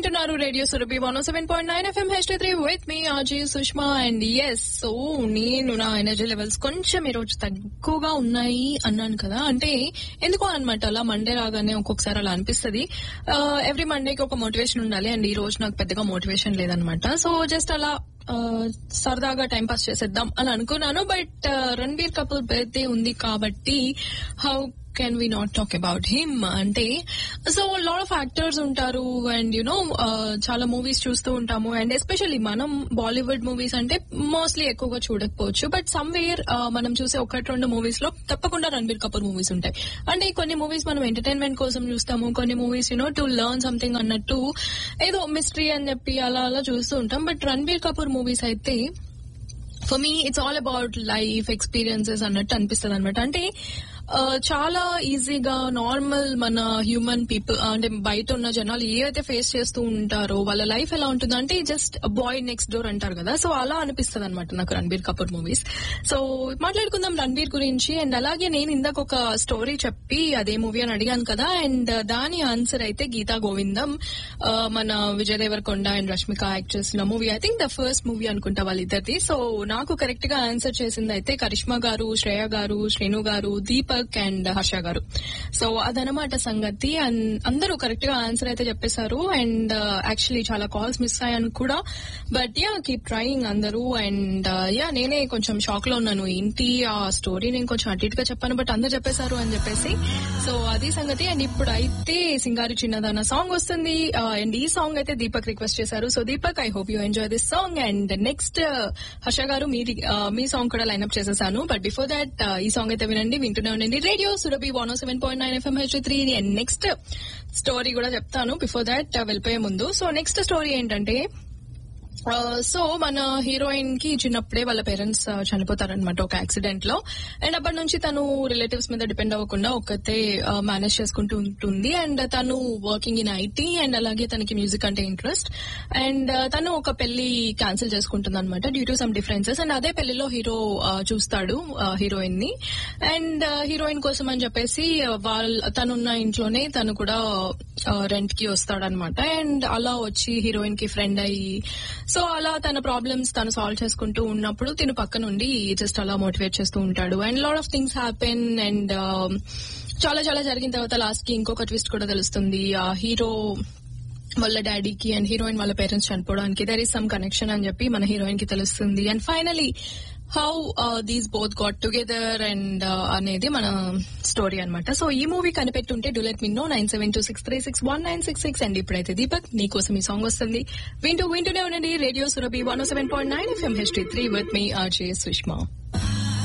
వింటున్నారు radio Surabhi one seven point nine FM H three with me RJ Sushma and yes so నేను నా energy levels కొంచెం ఈ రోజు తక్కువగా ఉన్నాయి అన్నాను కదా అంటే ఎందుకో అనమాట అలా మండే రాగానే ఒక్కొక్కసారి అలా అనిపిస్తుంది ఎవ్రీ మండేకి ఒక మోటివేషన్ ఉండాలి అండ్ ఈ రోజు నాకు పెద్దగా మోటివేషన్ లేదనమాట సో జస్ట్ అలా ఆ, సరదాగా టైం పాస్ చేసేద్దాం అని అనుకున్నాను బట్ రణబీర్ కపూర్ బర్త్డే ఉంది కాబట్టి how can we not talk about him అంటే సో లాట్ ఆఫ్ యాక్టర్స్ ఉంటారు అండ్ యునో చాలా మూవీస్ చూస్తూ ఉంటాము అండ్ ఎస్పెషల్లీ మనం బాలీవుడ్ మూవీస్ అంటే మోస్ట్లీ ఎక్కువగా చూడకపోవచ్చు బట్ సమ్వేర్ మనం చూసే ఒకటి రెండు మూవీస్ లో తప్పకుండా రణబీర్ కపూర్ మూవీస్ ఉంటాయి అంటే కొన్ని మూవీస్ మనం ఎంటర్టైన్మెంట్ కోసం చూస్తాము కొన్ని movies you know to learn something అన్నట్టు ఏదో మిస్టరీ అని చెప్పి అలా అలా చూస్తూ ఉంటాం బట్ రణబీర్ కపూర్ మూవీస్ అయితే for me it's all about life experiences అన్నట్టు అనిపిస్తుంది అనమాట అంటే ఆ, చాలా ఈజీగా నార్మల్ మన హ్యూమన్ పీపుల్ అంటే బయట ఉన్న జనాలు ఏవైతే ఫేస్ చేస్తూ ఉంటారో వాళ్ళ లైఫ్ ఎలా ఉంటుందో అంటే జస్ట్ బాయ్ నెక్స్ట్ డోర్ అంటారు కదా సో అలా అనిపిస్తుంది అనమాట నాకు రణబీర్ కపూర్ మూవీస్ సో మాట్లాడుకుందాం రణబీర్ గురించి అండ్ అలాగే నేను ఇందాక ఒక స్టోరీ చెప్పి అదే మూవీ అని అడిగాను కదా అండ్ దాని ఆన్సర్ అయితే గీతా గోవిందం ఆ, మన విజయ్ దేవరకొండ అండ్ రష్మిక యాక్ట్ చేసిన movie I think the first movie అనుకుంటా వాళ్ళిద్దరిది సో నాకు కరెక్ట్ గా ఆన్సర్ చేసింది అయితే కరిష్మా గారు శ్రేయ గారు శ్రేణు గారు దీపక్ అండ్ హర్ష గారు సో అదనమాట సంగతి అండ్ అందరూ కరెక్ట్ గా ఆన్సర్ అయితే చెప్పేశారు అండ్ యాక్చువల్లీ చాలా కాల్స్ మిస్ అయ్యాను కూడా బట్ యా కీప్ ట్రయింగ్ అందరూ అండ్ యా నేనే కొంచెం షాక్ లో ఉన్నాను ఏంటి ఆ స్టోరీ నేను కొంచెం అటు ఇటుగా చెప్పాను బట్ అందరు చెప్పేశారు అని చెప్పేసి సో అది సంగతి అండ్ ఇప్పుడు అయితే సింగారి చిన్నదన్న సాంగ్ వస్తుంది అండ్ ఈ సాంగ్ అయితే దీపక్ రిక్వెస్ట్ చేశారు so Deepak I hope you enjoy this song and next Harsha garu మీ మీ సాంగ్ కూడా లైన్అప్ చేసేసాను బట్ బిఫోర్ దాట్ ఈ సాంగ్ అయితే వినండి వింటూనే ఉండండి radio Surabhi one seven point nine FM H three and next story కూడా చెప్తాను బిఫోర్ దాట్ వెళ్ళిపోయే ముందు సో నెక్స్ట్ స్టోరీ ఏంటంటే సో మన హీరోయిన్ కి చిన్నప్పుడే వాళ్ళ పేరెంట్స్ చనిపోతారనమాట ఒక యాక్సిడెంట్ లో అండ్ అప్పటి నుంచి తను రిలేటివ్స్ మీద డిపెండ్ అవ్వకుండా ఒక్కతే మేనేజ్ చేసుకుంటూ ఉంటుంది అండ్ తను వర్కింగ్ ఇన్ ఐటీ అండ్ అలాగే తనకి మ్యూజిక్ అంటే ఇంట్రెస్ట్ అండ్ తను ఒక పెళ్లి క్యాన్సిల్ చేసుకుంటుంది అనమాట due to some differences and అదే పెళ్లిలో హీరో చూస్తాడు హీరోయిన్ ని అండ్ హీరోయిన్ కోసం అని చెప్పేసి వాళ్ళ తనున్న ఇంట్లోనే తను కూడా రెంట్ కి వస్తాడనమాట అండ్ అలా వచ్చి హీరోయిన్ కి ఫ్రెండ్ అయ్యి సో అలా తన ప్రాబ్లమ్స్ తను సాల్వ్ చేసుకుంటూ ఉన్నప్పుడు తిను పక్క నుండి జస్ట్ అలా మోటివేట్ చేస్తూ ఉంటాడు and lot of things happen and చాలా చాలా జరిగిన తర్వాత లాస్ట్ కి ఇంకొక ట్విస్ట్ కూడా తెలుస్తుంది ఆ హీరో వాళ్ళ డాడీకి అండ్ హీరోయిన్ వాళ్ళ పేరెంట్స్ చనిపోవడానికి దర్ ఈస్ సమ్ కనెక్షన్ అని చెప్పి మన హీరోయిన్ కి తెలుస్తుంది and finally how these both got together and అనేది మన స్టోరీ అనమాట సో ఈ మూవీ కనిపెట్టుంటే do let me know nine seven two six three six one nine six six and ఇప్పుడైతే దీపక్ నీకోసం ఈ సాంగ్ వస్తుంది వింటూ వింటూనే ఉండండి radio Surabhi one seven point nine FM H three with me RJ Sushma